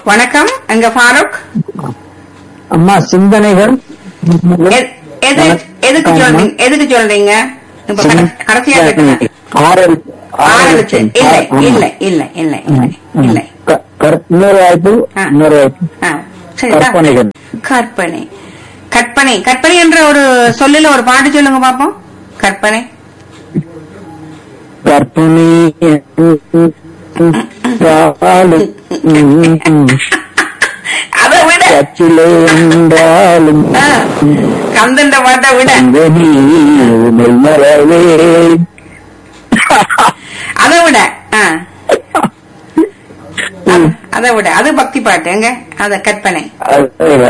வணக்கம் எங்க ஃபாரூக் அம்மா சிந்தனைகள் எ- எது எதுக்கு சொல்றீங்க எதுக்கு சொல்றீங்க இப்ப கட- கடைசியா கேட்டேன். ஆறல் ஆரம்பிச்சு இல்ல இல்ல இல்ல இல்ல இல்ல இல்ல இன்னொரு வாய்ப்பு ஆ. இன்னொரு வாய்ப்பு ஆ, சரிதா? கற்பனைகள். கற்பனை கற்பனை கற்பனை என்ற ஒரு சொல்லுல ஒரு பாட்டு சொல்லுங்க பாப்போம் கற்பனை கற்பனை என்றாலும், ம், ம், அதை விட கச்சிலை என்றாலும் ஆ, கந்தன்ற பாட்டை விட கந்தனி உமை மறவே அதை விட ஆ. அ- அதை விட அது பக்தி பாட்டு எங்க அத கற்பனை அதோட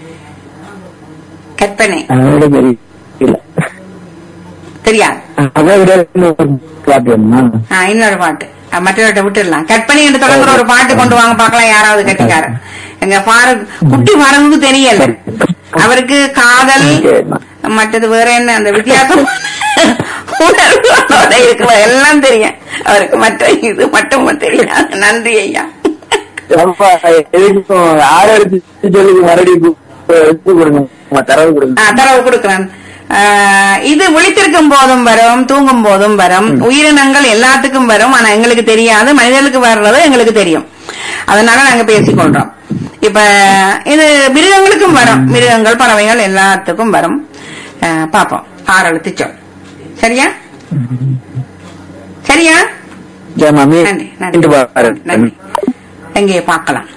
கற்பனை அதோட தெரியல தெரியாது அதை விட இன்னொரு பாட்டு வேணுமா? ஆ, இன்னொரு பாட்டு அ, மற்றவர்கிட்ட விட்டுடலாம் கற்பனை என்று தொடங்குற ஒரு பாட்டு கொண்டு வாங்க பார்க்கலாம் யாராவது கட்டிக்காரன் எங்க பாரத் குட்டி பாரதுக்கு தெரியல அவருக்கு காதல் மற்றது வேற என்ன அந்த வித்தியாசம் உணர்வோட இருக்கிற எல்லாம் தெரியும் அவருக்கு மற்ற இது மட்டும் தெரியாது நன்றி ஐயா அப்பா, எதுக்கும் ஆறாயிரத்தி சொல்லுங்க மறுபடியும் எடுத்து கொடுங்க உங்க தரவு கொடுங்க ஆ, தரவு கொடுக்கிறேன் ஆ, இது விழித்திருக்கும் போதும் வரும் தூங்கும் போதும் வரும் உயிரினங்கள் எல்லாத்துக்கும் வரும் ஆனா எங்களுக்கு தெரியாது மனிதர்களுக்கு வர்றது எங்களுக்கு தெரியும் அதனால நாங்க பேசிக்கொள்றோம் இப்ப இது மிருகங்களுக்கும் வரும் மிருகங்கள் பறவைகள் எல்லாத்துக்கும் வரும் ஆ, பாப்போம் ஆறு எழுத்து சொல் சரியா சரியா ஜெயமாமி நன்றி இன்று நன்றி பாரு நன்றி எங்கே பார்க்கலாம்